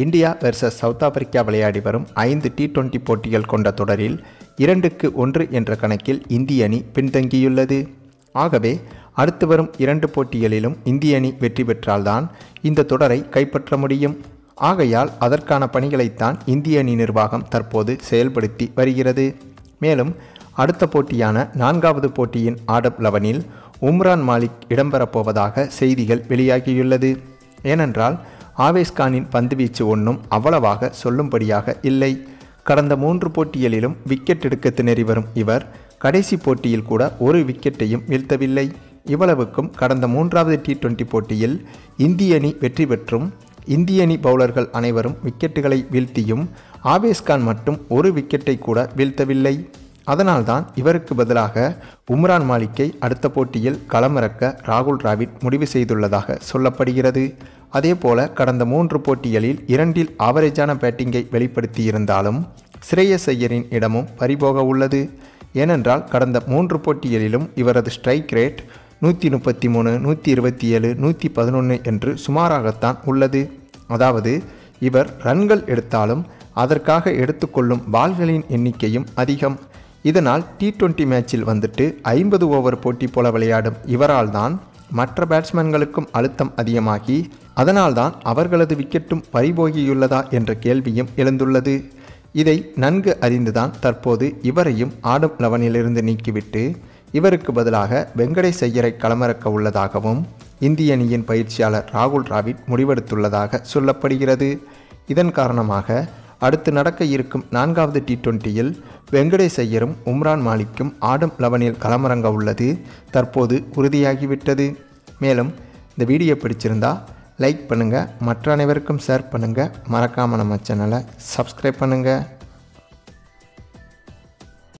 India versus south Africa விளையாடி வரும் ஐந்து டி டுவெண்டி போட்டிகள் கொண்ட தொடரில் இரண்டுக்கு ஒன்று என்ற கணக்கில் இந்திய அணி பின்தங்கியுள்ளது ஆகவே அடுத்து வரும் இரண்டு போட்டிகளிலும் இந்திய அணி வெற்றி பெற்றால்தான் இந்த தொடரை கைப்பற்ற முடியும் ஆகையால் அதற்கான பணிகளைத்தான் இந்திய அணி நிர்வாகம் தற்போது செயல்படுத்தி வருகிறது மேலும் அடுத்த போட்டியான நான்காவது போட்டியின் ஆடப் லெவனில் உம்ரான் மாலிக் இடம்பெறப் போவதாக செய்திகள் வெளியாகியுள்ளது ஏனென்றால் ஆவேஸ்கானின் பந்துவீச்சு ஒன்றும் அவ்வளவாக சொல்லும்படியாக இல்லை கடந்த மூன்று போட்டிகளிலும் விக்கெட் எடுக்க திணறி வரும் இவர் கடைசி போட்டியில் கூட ஒரு விக்கெட்டையும் வீழ்த்தவில்லை இவ்வளவுக்கும் கடந்த மூன்றாவது டி டுவெண்டி போட்டியில் இந்திய அணி வெற்றி பெற்றும் இந்திய அணி பவுலர்கள் அனைவரும் விக்கெட்டுகளை வீழ்த்தியும் ஆவேஸ்கான் மட்டும் ஒரு விக்கெட்டை கூட வீழ்த்தவில்லை அதனால்தான் இவருக்கு பதிலாக உம்ரான் மாலிக்கை அடுத்த போட்டியில் களமிறக்க ராகுல் டிராவிட் முடிவு செய்துள்ளதாக சொல்லப்படுகிறது அதேபோல கடந்த மூன்று போட்டிகளில் இரண்டில் ஆவரேஜான பேட்டிங்கை வெளிப்படுத்தியிருந்தாலும் ஸ்ரேயஸ் ஐயரின் இடமும் பறிபோக உள்ளது ஏனென்றால் கடந்த மூன்று போட்டிகளிலும் இவரது ஸ்ட்ரைக் ரேட் நூற்றி முப்பத்தி மூணு நூற்றி இருபத்தி ஏழு நூற்றி பதினொன்று என்று சுமாராகத்தான் உள்ளது அதாவது இவர் ரன்கள் எடுத்தாலும் அதற்காக எடுத்துக்கொள்ளும் பால்களின் எண்ணிக்கையும் அதிகம் இதனால் டி டுவெண்ட்டி மேட்சில் வந்துட்டு ஐம்பது ஓவர் போட்டி போல விளையாடும் இவரால் தான் மற்ற பேட்ஸ்மேன்களுக்கும் அழுத்தம் அதிகமாகி அதனால்தான் அவர்களது விக்கெட்டும் பறிபோகியுள்ளதா என்ற கேள்வியும் எழுந்துள்ளது இதை நன்கு அறிந்துதான் தற்போது இவரையும் ஆடும் லெவனிலிருந்து நீக்கிவிட்டு இவருக்கு பதிலாக வெங்கடேஷ் ஐயரை களமிறக்க உள்ளதாகவும் இந்திய அணியின் பயிற்சியாளர் ராகுல் டிராவிட் முடிவெடுத்துள்ளதாக சொல்லப்படுகிறது இதன் காரணமாக அடுத்து நடக்க இருக்கும் நான்காவது டி டுவெண்ட்டியில் வெங்கடேஷ் ஐயரும் உம்ரான் மாலிக்கும் ஆடும் லெவனில் களமிறங்க உள்ளது தற்போது உறுதியாகிவிட்டது மேலும் இந்த வீடியோ பிடிச்சிருந்தா லைக் பண்ணுங்கள் மற்ற அனைவருக்கும் ஷேர் பண்ணுங்கள் மறக்காமல் நம்ம சேனலை சப்ஸ்கிரைப் பண்ணுங்கள்